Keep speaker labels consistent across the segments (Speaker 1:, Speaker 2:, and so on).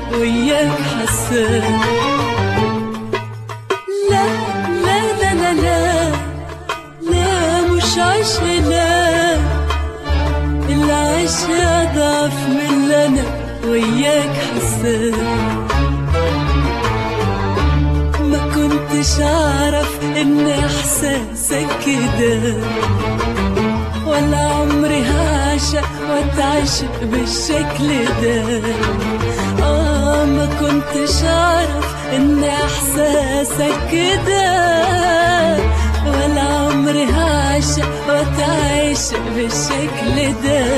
Speaker 1: وياك حسان لا لا لا لا لا لا مش عشق لا العشق أضعف من اللي أنا وياك حسان ما كنتش أعرف إن إحساسك كده ولا عمري هعشق واتعشق بالشكل ده آه ما كنتش أعرف إن إحساسك كده ولا عمري هعشق واتعشق بالشكل ده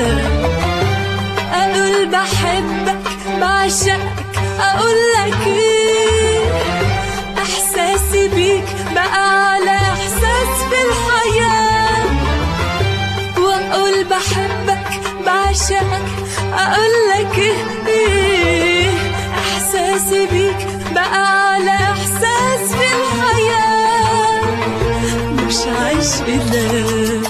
Speaker 1: أقول بحبك بعشقك أقول لك إيه إحساسي بيك بقى أعلى إحساس في الحياة وأقول بحبك بعشقك أقول لك إيه إحساسي بيك بقى أعلى إحساس في الحياة مش عشق لا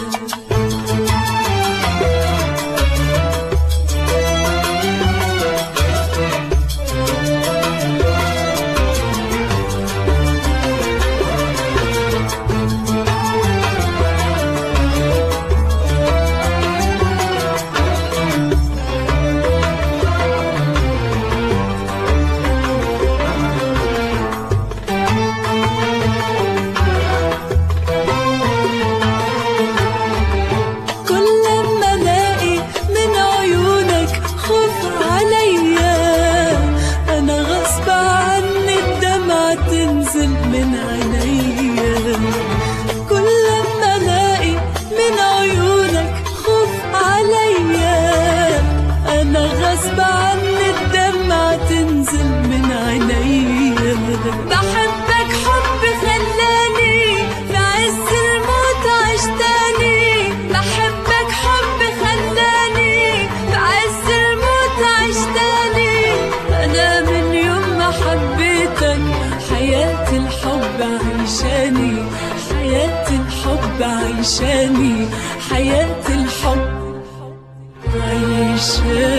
Speaker 1: كل لما الاقي من عيونك خوف عليا انا غصب عني الدمعة تنزل من عينيا كل لما الاقي من عيونك خوف عليا انا غصب عني الدمعة تنزل من عينيا بحبك حب خلاني في عز الموت عشتاني بحبك حب خلاني في عز الموت عشتاني انا من يوم ما حبيتك حياة الحب عيشاني حياة الحب عيشاني حياة الحب عيشاني